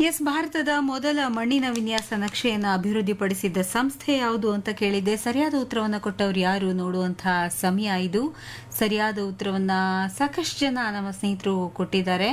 S ಭಾರತದ ಮೊದಲ ಮಣ್ಣಿನ ವಿನ್ಯಾಸ ನಕ್ಷೆಯನ್ನು ಅಭಿವೃದ್ಧಿಪಡಿಸಿದ್ದ ಸಂಸ್ಥೆ ಯಾವುದು ಅಂತ ಕೇಳಿದ್ದೆ ಸರಿಯಾದ ಉತ್ತರವನ್ನು ಕೊಟ್ಟವರು ಯಾರು ನೋಡುವಂತಹ ಸಮಯ ಇದು ಸರಿಯಾದ ಉತ್ತರವನ್ನ ಸಾಕಷ್ಟು ಜನ ನಮ್ಮ ಸ್ನೇಹಿತರು ಕೊಟ್ಟಿದ್ದಾರೆ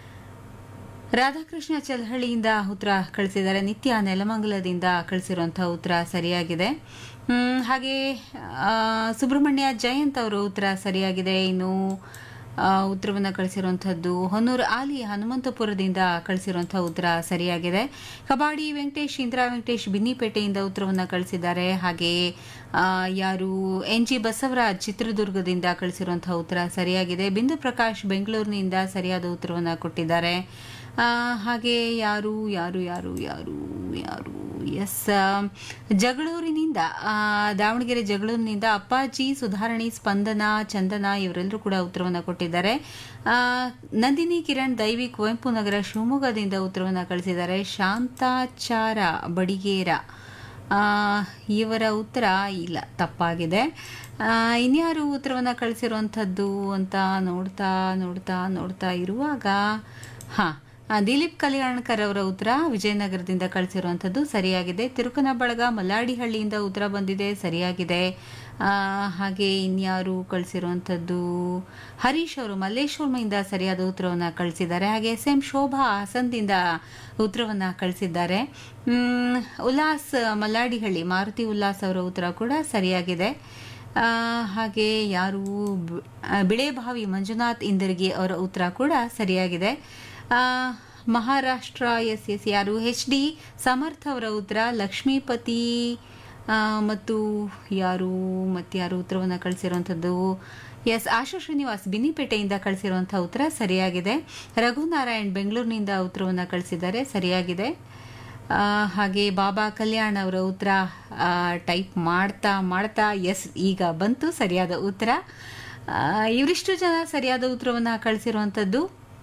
ರಾಧಾಕೃಷ್ಣ ಚಲಹಳ್ಳಿಯಿಂದ ಉತ್ತರ ಕಳಿಸಿದ್ದಾರೆ ನಿತ್ಯ ನೆಲಮಂಗಲದಿಂದ ಕಳಿಸಿರುವಂತಹ ಉತ್ತರ ಸರಿಯಾಗಿದೆ ಹ್ಮ್, ಹಾಗೆ ಆ, ಸುಬ್ರಹ್ಮಣ್ಯ ಜಯಂತ್ ಅವರು ಉತ್ತರ ಸರಿಯಾಗಿದೆ ಇನ್ನು ಆ, ಉತ್ತರವನ್ನು ಕಳಿಸಿರುವಂಥದ್ದು ಹೊನ್ನೂರು ಆಲಿ ಹನುಮಂತಪುರದಿಂದ ಕಳಿಸಿರುವಂತಹ ಉತ್ತರ ಸರಿಯಾಗಿದೆ ಕಬಾಡಿ ವೆಂಕಟೇಶ್ ಇಂದಿರಾ ವೆಂಕಟೇಶ್ ಬಿನ್ನಿಪೇಟೆಯಿಂದ ಉತ್ತರವನ್ನು ಕಳಿಸಿದ್ದಾರೆ ಹಾಗೆ ಆ, ಯಾರು ಎನ್ ಜಿ ಬಸವರಾಜ್ ಚಿತ್ರದುರ್ಗದಿಂದ ಕಳಿಸಿರುವಂತಹ ಉತ್ತರ ಸರಿಯಾಗಿದೆ ಬಿಂದು ಪ್ರಕಾಶ್ ಬೆಂಗಳೂರಿನಿಂದ ಸರಿಯಾದ ಉತ್ತರವನ್ನು ಕೊಟ್ಟಿದ್ದಾರೆ ಆ, ಹಾಗೆ ಯಾರು ಯಾರು ಯಾರು ಯಾರು ಯಾರು ಎಸ್ ಜಗಳೂರಿನಿಂದ ಆ, ದಾವಣಗೆರೆ ಜಗಳೂರಿನಿಂದ ಅಪ್ಪಾಜಿ ಸುಧಾರಣಿ ಸ್ಪಂದನ ಚಂದನ ಇವರೆಲ್ಲರೂ ಕೂಡ ಉತ್ತರವನ್ನು ಕೊಟ್ಟಿದ್ದಾರೆ ಆ, ನಂದಿನಿ ಕಿರಣ್ ದೈವಿ ಕುವೆಂಪು ನಗರ ಶಿವಮೊಗ್ಗದಿಂದ ಉತ್ತರವನ್ನು ಕಳಿಸಿದ್ದಾರೆ ಶಾಂತಾಚಾರ ಬಡಿಗೇರ ಆ, ಇವರ ಉತ್ತರ ಇಲ್ಲ ತಪ್ಪಾಗಿದೆ ಆ, ಇನ್ಯಾರು ಉತ್ತರವನ್ನು ಕಳಿಸಿರುವಂಥದ್ದು ಅಂತ ನೋಡ್ತಾ ನೋಡ್ತಾ ನೋಡ್ತಾ ಇರುವಾಗ ಹಾ ಆ, ದಿಲೀಪ್ ಕಲ್ಯಾಣ್ಕರ್ ಅವರ ಉತ್ತರ ವಿಜಯನಗರದಿಂದ ಕಳಿಸಿರುವಂಥದ್ದು ಸರಿಯಾಗಿದೆ ತಿರುಕನಬಳಗ ಮಲ್ಲಾಡಿಹಳ್ಳಿಯಿಂದ ಉತ್ತರ ಬಂದಿದೆ ಸರಿಯಾಗಿದೆ ಆ, ಹಾಗೆ ಇನ್ಯಾರು ಕಳಿಸಿರುವಂಥದ್ದು ಹರೀಶ್ ಅವರು ಮಲ್ಲೇಶ್ವರಮಿಂದ ಸರಿಯಾದ ಉತ್ತರವನ್ನು ಕಳಿಸಿದ್ದಾರೆ ಹಾಗೆ ಎಸ್ ಎಂ ಶೋಭಾ ಹಾಸನದಿಂದ ಉತ್ತರವನ್ನು ಕಳಿಸಿದ್ದಾರೆ ಮ್, ಉಲ್ಲಾಸ್ ಮಲ್ಲಾಡಿಹಳ್ಳಿ ಮಾರುತಿ ಉಲ್ಲಾಸ್ ಅವರ ಉತ್ತರ ಕೂಡ ಸರಿಯಾಗಿದೆ ಆ, ಹಾಗೆ ಯಾರು ಬ- ಆ, ಬಿಳೆಬಾವಿ ಮಂಜುನಾಥ್ ಇಂದರ್ಗಿ ಅವರ ಉತ್ತರ ಕೂಡ ಸರಿಯಾಗಿದೆ ಆ, ಮಹಾರಾಷ್ಟ್ರ ಎಸ್ ಎಸ್ ಯಾರು ಎಚ್ ಡಿ ಸಮರ್ಥ ಅವರ ಉತ್ತರ ಲಕ್ಷ್ಮೀಪತಿ ಆ, ಮತ್ತು ಯಾರು ಮತ್ತಾರು ಉತ್ತರವನ್ನು ಕಳಿಸಿರುವಂಥದ್ದು ಎಸ್ ಆಶಾ ಶ್ರೀನಿವಾಸ್ ಬಿನ್ನಿಪೇಟೆಯಿಂದ ಕಳಿಸಿರುವಂಥ ಉತ್ತರ ಸರಿಯಾಗಿದೆ ರಘುನಾರಾಯಣ್ ಬೆಂಗಳೂರಿನಿಂದ ಉತ್ತರವನ್ನು ಕಳಿಸಿದ್ದಾರೆ ಸರಿಯಾಗಿದೆ ಆ, ಹಾಗೆ ಬಾಬಾ ಕಲ್ಯಾಣ್ ಅವರ ಉತ್ತರ ಆ, ಟೈಪ್ ಮಾಡ್ತಾ ಮಾಡ್ತಾ ಎಸ್ ಈಗ ಬಂತು ಸರಿಯಾದ ಉತ್ತರ ಆ, ಇವರಿಷ್ಟು ಜನ ಸರಿಯಾದ ಉತ್ತರವನ್ನು ಕಳಿಸಿರುವಂಥದ್ದು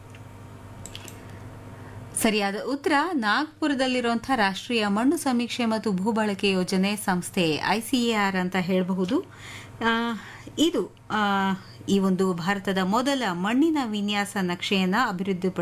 ಸರಿಯಾದ ಉತ್ತರ ನಾಗ್ಪುರದಲ್ಲಿರುವಂತಹ ರಾಷ್ಟ್ರೀಯ ಮಣ್ಣು ಸಮೀಕ್ಷೆ ಮತ್ತು ಭೂಬಳಕೆ ಯೋಜನೆ ಸಂಸ್ಥೆ ಐಸಿಎಆರ್ ಅಂತ ಹೇಳಬಹುದು ಆ, ಇದು ಆ, ಈ ಒಂದು ಭಾರತದ ಮೊದಲ ಮಣ್ಣಿನ ವಿನ್ಯಾಸ ನಕ್ಷೆಯನ್ನು ಅಭಿವೃದ್ಧಿಪಡಿಸಿದ